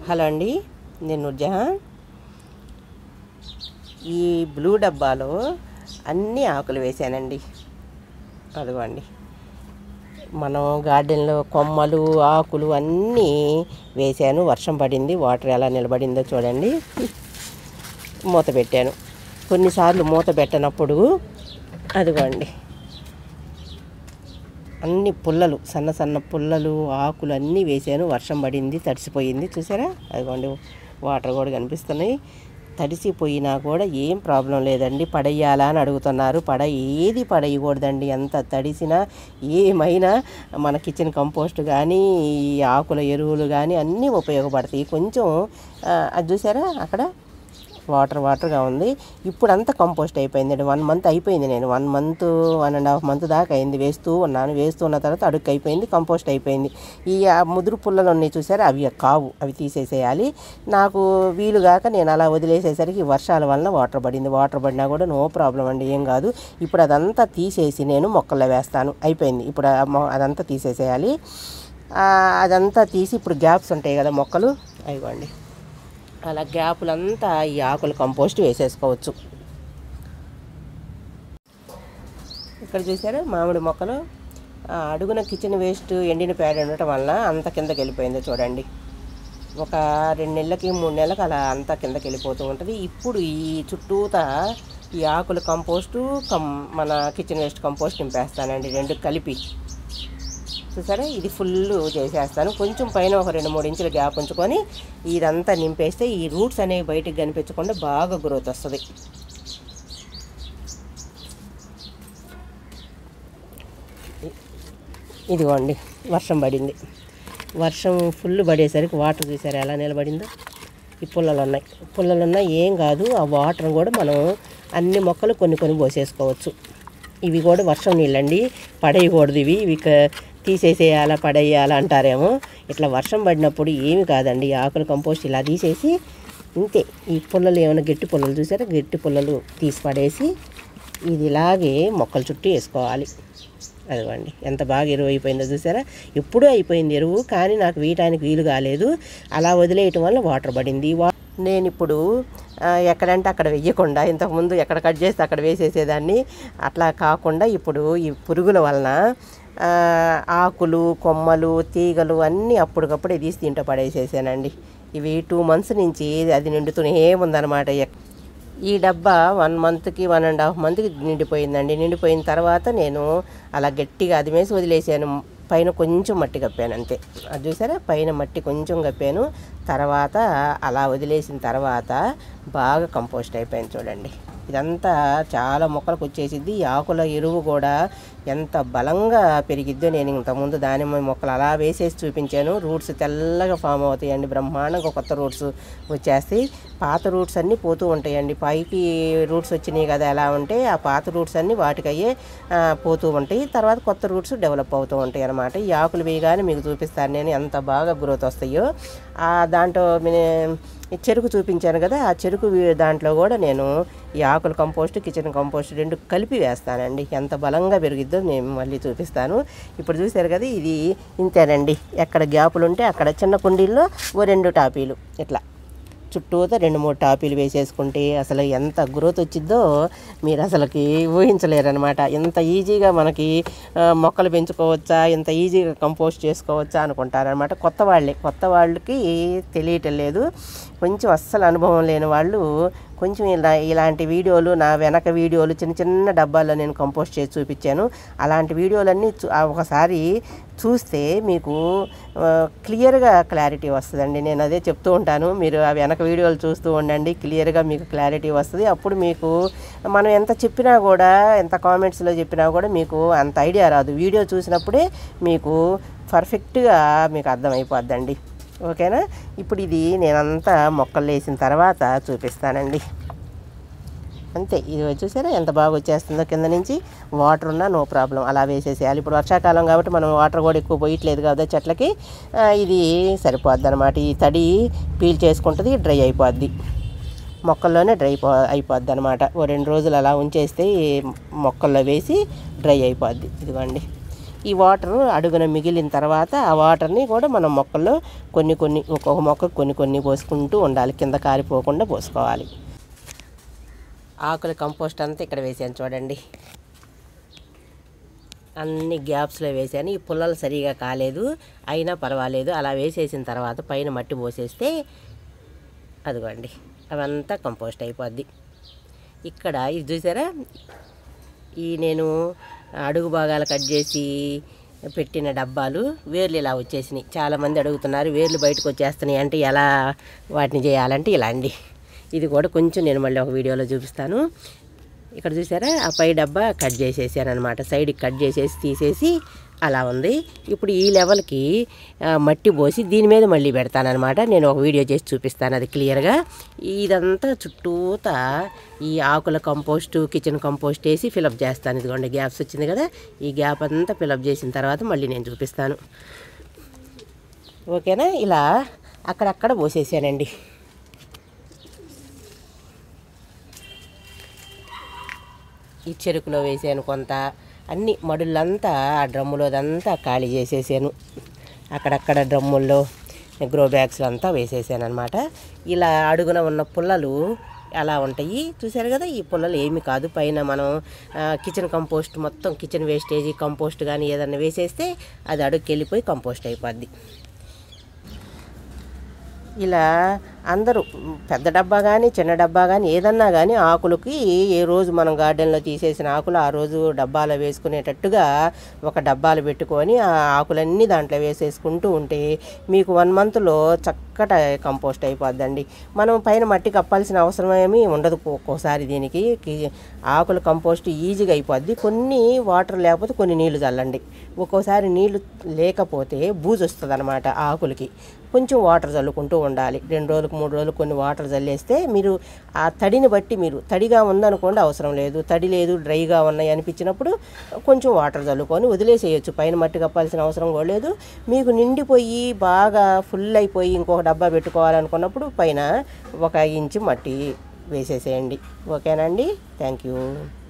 hello అండి నేను నూర్జహాన్ ఈ బ్లూ డబ్బాలో అన్ని ఆకులు వేసానండి అదిగోండి మనం గార్డెన్లో కొమ్మలు ఆకులు అన్నీ వేసాను వర్షం పడింది వాటర్ ఎలా నిలబడిందో చూడండి మూత పెట్టాను కొన్నిసార్లు మూత పెట్టనప్పుడు అదిగోండి అన్ని పుల్లలు సన్న సన్న పుల్లలు ఆకులు అన్నీ వేసాను వర్షం పడింది తడిసిపోయింది చూసారా అదిగోండి వాటర్ కూడా కనిపిస్తున్నాయి తడిసిపోయినా కూడా ఏం ప్రాబ్లం లేదండి పడేయాలా అని అడుగుతున్నారు పడ ఏది పడేయకూడదండి ఎంత తడిసినా ఏమైనా మన కిచెన్ కంపోస్ట్ కానీ ఈ ఆకుల ఎరువులు కానీ అన్నీ ఉపయోగపడతాయి కొంచెం ఆ, అది చూసారా అక్కడ వాటర్ వాటర్గా ఉంది ఇప్పుడు అంతా కంపోస్ట్ అయిపోయింది వన్ మంత్ అయిపోయింది నేను one month one and half month దాకా అయింది వేస్తూ ఉన్నాను వేస్తూ ఉన్న తర్వాత అడుగు అయిపోయింది కంపోస్ట్ అయిపోయింది ఈ ఆ ముదురు పుల్లలు ఉన్నాయి చూసారా అవి కావు అవి తీసేసేయాలి నాకు వీలుగాక నేను అలా వదిలేసేసరికి వర్షాల వలన వాటర్ పడింది వాటర్ పడినా కూడా నో ప్రాబ్లం అండి ఏం కాదు ఇప్పుడు అదంతా తీసేసి నేను మొక్కల్లో వేస్తాను అయిపోయింది ఇప్పుడు ఆ మొ- అదంతా తీసేసేయాలి ఆ, అదంతా తీసి ఇప్పుడు గ్యాప్స్ ఉంటాయి కదా మొక్కలు అయిపోండి అలా గ్యాపులంతా ఈ ఆకులు కంపోస్ట్ వేసేసుకోవచ్చు ఇక్కడ చూసారా మామిడి మొక్కలు ఆ, అడుగున కిచెన్ వేస్ట్ ఎండిన పేడ ఉండటం వల్ల అంత కిందకి వెళ్ళిపోయిందో చూడండి ఒక రెండు నెలలకి మూడు నెలలకు అలా అంతా కిందకి వెళ్ళిపోతూ ఉంటుంది ఇప్పుడు ఈ చుట్టూత ఈ ఆకుల కంపోస్టు కం మన కిచెన్ వేస్ట్ కంపోస్ట్ నింపేస్తానండి రెండు కలిపి చూసారా ఇది ఫుల్ చేసేస్తాను కొంచెం పైన ఒక రెండు మూడు ఇంచుల గ్యాప్ ఉంచుకొని ఇదంతా నింపేస్తే ఈ రూట్స్ అనేవి బయటికి కనిపించకుండా బాగా గ్రోత్ వస్తుంది ఇ- ఇదిగోండి వర్షం పడింది వర్షం ఫుల్ పడేసరికి వాటర్ చూసారా ఎలా నిలబడిందో ఈ పుల్లలు ఉన్నాయి పుల్లలు ఉన్నాయి ఏం కాదు ఆ వాటర్ కూడా మనం అన్ని మొక్కలు కొన్ని కొన్ని పోసేసుకోవచ్చు ఇవి కూడా వర్షం నీళ్ళండి పడేయకూడదు ఇవి ఇవి క- తీసేసేయాలా పడేయాలా అంటారేమో ఇట్లా వర్షం పడినప్పుడు ఏమి కాదండి ఈ ఆకులు కంపోస్ట్ ఇలా తీసేసి ఇంతే ఈ పుల్లలు ఏమైనా గట్టి పుల్లలు చూసారా గట్టి పుల్లలు తీసి పడేసి ఇది ఇలాగే మొక్కల చుట్టూ వేసుకోవాలి అదిగోండి ఎంత బాగా ఎరువు అయిపోయిందో చూసారా ఎప్పుడూ అయిపోయింది ఎరువు కానీ నాకు వేయటానికి వీలు కాలేదు అలా వదిలేయటం వల్ల వాటర్ పడింది వా నేను ఇప్పుడు ఆ, ఎక్కడంటే అక్కడ వెయ్యకుండా ఇంతకుముందు ఎక్కడ కట్ చేస్తే అక్కడ వేసేసేదాన్ని అట్లా కాకుండా ఇప్పుడు ఈ పురుగుల వలన ఆ, ఆకులు కొమ్మలు తీగలు అన్నీ అప్పటికప్పుడే తీసి తింటూ పడేసేసానండి ఇవి టూ మంత్స్ నుంచి అది నిండుతూనే ఉందన్నమాట ఎక్- ఈ డబ్బా వన్ మంత్కి వన్ అండ్ హాఫ్ మంత్కి నిండిపోయిందండి నిండిపోయిన తర్వాత నేను అలా గట్టిగా అది వేసి వదిలేసాను పైన కొంచెం మట్టి కప్పాను అంతే అది చూసారా పైన మట్టి కొంచెం కప్పాను తర్వాత అలా వదిలేసిన తర్వాత బాగా కంపోస్ట్ అయిపోయింది చూడండి ఇదంతా చాలా మొక్కలకు వచ్చేసిద్ది ఈ ఆకుల ఎరువు కూడా ఎంత బలంగా పెరిగిద్దో నేను ఇంతకుముందు దానిమ్మ మొక్కలు అలా వేసేసి చూపించాను రూట్స్ తెల్లగా ఫామ్ అవుతాయండి బ్రహ్మాండంగా కొత్త రూట్స్ వచ్చేస్తాయి పాత రూట్స్ అన్నీ పోతూ ఉంటాయండి పైకి రూట్స్ వచ్చినాయి కదా ఎలా ఉంటే ఆ పాత రూట్స్ అన్నీ వాటికయ్యే ఆ, పోతూ ఉంటాయి తర్వాత కొత్త రూట్స్ డెవలప్ అవుతూ ఉంటాయి అన్నమాట ఈ ఆకులు వేయగానే మీకు చూపిస్తాను నేను ఎంత బాగా గ్రోత్ వస్తాయో ఆ దాంట్లో మీ- ఈ చెరుకు చూపించాను కదా ఆ చెరుకు వీ- దాంట్లో కూడా నేను ఈ ఆకుల కంపోస్ట్ కిచెన్ కంపోస్ట్ రెండు కలిపి వేస్తానండి ఎంత బలంగా పెరిగిద్దో నేను మళ్ళీ చూపిస్తాను ఇప్పుడు చూశారు కదా ఇది ఇంతేనండి ఎక్కడ గ్యాపులు ఉంటే అక్కడ చిన్న కుండీల్లో ఓ రెండు టాపీలు ఇట్లా చుట్టూతో రెండు మూడు టాపీలు వేసేసుకుంటే అసలు ఎంత గ్రోత్ వచ్చిద్దో మీరు అసలుకి ఊహించలేరనమాట ఎంత ఈజీగా మనకి ఆ, మొక్కలు పెంచుకోవచ్చా ఎంత ఈజీగా కంపోస్ట్ చేసుకోవచ్చా అనుకుంటారనమాట కొత్త వాళ్ళే కొత్త వాళ్ళకి తెలియటం లేదు కొంచెం అస్సలు అనుభవం లేని వాళ్ళు కొంచెం ఇలా ఇలాంటి వీడియోలు నా వెనక వీడియోలు చిన్న చిన్న డబ్బాల్లో నేను కంపోస్ట్ చేసి చూపించాను అలాంటి వీడియోలన్నీ చూ- ఆ ఒకసారి చూస్తే మీకు ఆ, క్లియర్గా క్లారిటీ వస్తుందండి నేను అదే చెప్తూ ఉంటాను మీరు ఆ వెనక వీడియోలు చూస్తూ ఉండండి క్లియర్గా మీకు క్లారిటీ వస్తుంది అప్పుడు మీకు మనం ఎంత చెప్పినా కూడా ఎంత కామెంట్స్లో చెప్పినా కూడా మీకు అంత ఐడియా రాదు వీడియో చూసినప్పుడే మీకు పర్ఫెక్ట్గా మీకు అర్థమైపోద్దండి ఓకేనా ఇప్పుడు ఇది నేనంతా మొక్కలు వేసిన తర్వాత చూపిస్తానండి అంతే ఇది చూసారా ఎంత బాగా వచ్చేస్తుందో కింద నుంచి వాటర్ ఉన్నా నో ప్రాబ్లం అలా వేసేసేయాలి ఇప్పుడు వర్షాకాలం కాబట్టి మనం వాటర్ కూడా ఎక్కువ పోయట్లేదు కదా చెట్లకి ఆ, ఇది సరిపోద్ది అనమాట ఈ తడి పీల్ చేసుకుంటుంది డ్రై అయిపోద్ది మొక్కల్లోనే డ్రై పో అయిపోద్ది అనమాట ఓ రెండు రోజులు అలా ఉంచేస్తే ఈ మొక్కల్లో వేసి డ్రై అయిపోద్ది ఇదిగోండి ఈ వాటర్ అడుగున మిగిలిన తర్వాత ఆ వాటర్ని కూడా మనం మొక్కల్లో కొన్ని కొన్ని ఒక్కొక్క మొక్క కొన్ని కొన్ని పోసుకుంటూ ఉండాలి కింద కారిపోకుండా పోసుకోవాలి ఆకుల కంపోస్ట్ అంతా ఇక్కడ వేసాను చూడండి అన్ని గ్యాప్స్లో వేసాను ఈ పుల్లలు సరిగా కాలేదు అయినా పర్వాలేదు అలా వేసేసిన తర్వాత పైన మట్టి పోసేస్తే అదిగోండి అవంతా కంపోస్ట్ అయిపోద్ది ఇక్కడ ఇది చూసారా ఈ నేను అడుగు భాగాలు కట్ చేసి పెట్టిన డబ్బాలు వేర్లు ఇలా వచ్చేసినాయి చాలామంది అడుగుతున్నారు వేర్లు బయటకు వచ్చేస్తున్నాయి అంటే ఎలా వాటిని చేయాలంటే ఇలా అండి ఇది కూడా కొంచెం నేను మళ్ళీ ఒక వీడియోలో చూపిస్తాను ఇక్కడ చూసారా ఆ పై డబ్బా కట్ చేసేసాను అనమాట సైడ్కి కట్ చేసేసి తీసేసి అలా ఉంది ఇప్పుడు ఈ లెవెల్కి ఆ, మట్టి పోసి దీని మీద మళ్ళీ పెడతానమాట నేను ఒక వీడియో చేసి చూపిస్తాను అది క్లియర్గా ఇదంతా చుట్టూతా ఈ ఆకుల కంపోస్టు కిచెన్ కంపోస్ట్ వేసి ఫిలప్ చేస్తాను ఇదిగోండి గ్యాప్స్ వచ్చింది కదా ఈ గ్యాప్ అంతా ఫిలప్ చేసిన తర్వాత మళ్ళీ నేను చూపిస్తాను ఓకేనా ఇలా అక్కడక్కడ పోసేసానండి ఈ చెరుకులో వేసాను కొంత అన్ని మడులంతా ఆ డ్రమ్ములోదంతా ఖాళీ చేసేసాను అక్కడక్కడ డ్రమ్ముల్లో గ్రో బ్యాగ్స్లో అంతా వేసేసాను అనమాట ఇలా అడుగున ఉన్న పుల్లలు అలా ఉంటాయి చూసారు కదా ఈ పుల్లలు ఏమి కాదు పైన మనం ఆ, కిచెన్ కంపోస్ట్ మొత్తం కిచెన్ వేస్టేజీ కంపోస్ట్ కానీ ఏదన్నా వేసేస్తే అది అడుగుకి వెళ్ళిపోయి కంపోస్ట్ అయిపోద్ది ఇలా అందరూ పెద్ద డబ్బా కానీ చిన్న డబ్బా కానీ ఏదన్నా కానీ ఆకులకి ఏ రోజు మనం గార్డెన్లో తీసేసిన ఆకులు ఆ రోజు డబ్బాలో వేసుకునేటట్టుగా ఒక డబ్బాలు పెట్టుకొని ఆ ఆకులన్నీ దాంట్లో వేసేసుకుంటూ ఉంటే మీకు వన్ మంత్లో చక్కట కంపోస్ట్ అయిపోద్దండి మనం పైన మట్టి కప్పాల్సిన అవసరం ఏమీ ఉండదు ఒక్కోసారి దీనికి కి- ఆకుల కంపోస్ట్ ఈజీగా అయిపోద్ది కొన్ని వాటర్ లేకపోతే కొన్ని నీళ్లు చల్లండి ఒక్కోసారి నీళ్లు లేకపోతే బూజు వస్తుంది అనమాట ఆకులకి కొంచెం వాటర్ చల్లుకుంటూ ఉండాలి రెండు రోజులకు మూడు రోజులు కొన్ని వాటర్ చల్లేస్తే మీరు ఆ తడిని బట్టి మీరు తడిగా ఉందనుకోండి అవసరం లేదు తడి లేదు డ్రైగా ఉన్నాయి అనిపించినప్పుడు కొంచెం వాటర్ చల్లుకొని వదిలేసేయచ్చు పైన మట్టి కప్పాల్సిన అవసరం కూడా లేదు మీకు నిండిపోయి బాగా ఫుల్ అయిపోయి ఇంకొక డబ్బా పెట్టుకోవాలనుకున్నప్పుడు పైన ఒక ఇంచు మట్టి వేసేసేయండి ఓకేనండి థ్యాంక్ యూ